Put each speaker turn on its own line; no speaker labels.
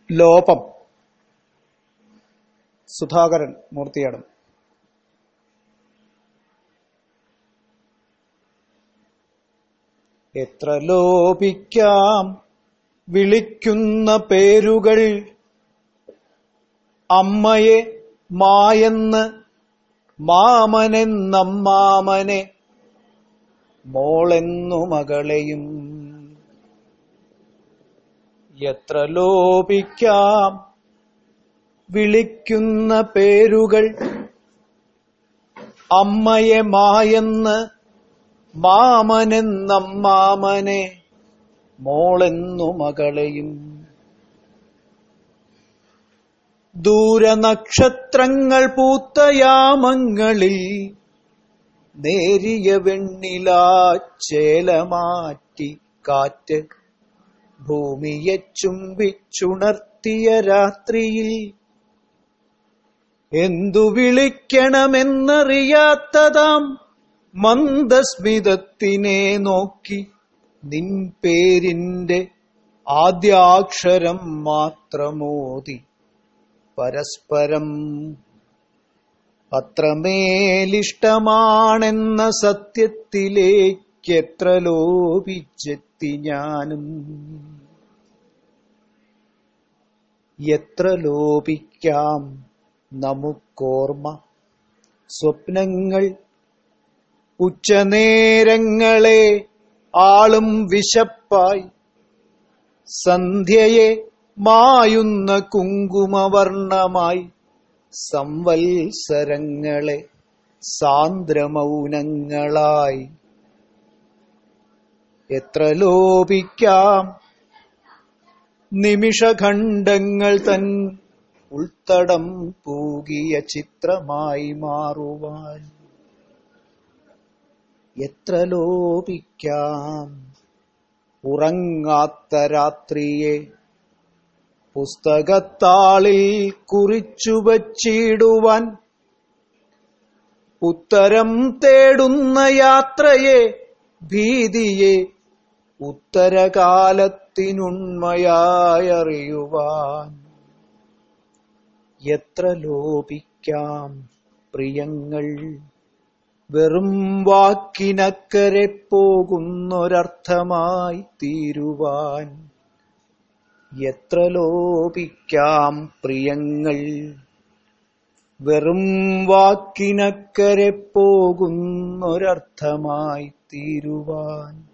ലോപം സുധാകരൻ മൂർത്തിയാടും എത്ര ലോപിക്കാം വിളിക്കുന്ന പേരുകൾ അമ്മയെ മായെന്ന് മാമനെന്നമ്മാമനെ മോളെന്നു മകളെയും എത്ര ലോപിക്കാം വിളിക്കുന്ന പേരുകൾ അമ്മയെ മായെന്ന് മാമനെന്നമ്മാമനെ മോളെന്നു മകളെയും ദൂരനക്ഷത്രങ്ങൾ പൂത്ത യാമങ്ങളിൽ നേരിയ വെണ്ണിലാ ചേലമാറ്റി കാറ്റ് ഭൂമിയെ ചുംബിച്ചുണർത്തിയ രാത്രിയിൽ എന്തു വിളിക്കണമെന്നറിയാത്തതാം മന്ദസ്മിതത്തിനെ നോക്കി നിൻ പേരിന്റെ ആദ്യാക്ഷരം മാത്രമോതി പരസ്പരം അത്രമേലിഷ്ടമാണെന്ന സത്യത്തിലേക്ക് എത്ര ലോപിച്ചെത്തി ഞാനും എത്ര ലോപിക്കാം നമുക്കോർമ്മ സ്വപ്നങ്ങൾ ഉച്ചനേരങ്ങളെ ആളും വിശപ്പായി സന്ധ്യയെ മായുന്ന കുങ്കുമവർണമായി സംവത്സരങ്ങളെ സാന്ദ്രമൗനങ്ങളായി എത്ര ലോപിക്കാം നിമിഷഖണ്ഡങ്ങൾ തൻ ഉൾത്തടം പൂകിയ ചിത്രമായി മാറുവാൻ എത്ര ലോപിക്കാം ഉറങ്ങാത്ത രാത്രിയെ പുസ്തകത്താളിൽ കുറിച്ചു വച്ചിടുവാൻ ഉത്തരം തേടുന്ന യാത്രയെ ഭീതിയെ ഉത്തരകാലത്തിനുണ്മയായി അറിയുവാൻ എത്ര ലോപിക്കാം പ്രിയങ്ങൾ വെറും വാക്കിനക്കരെ പോകുന്നൊരർത്ഥമായി തീരുവാൻ എത്ര ലോപിക്കാം പ്രിയങ്ങൾ വെറും വാക്കിനക്കരെ പോകുന്നൊരർത്ഥമായി തീരുവാൻ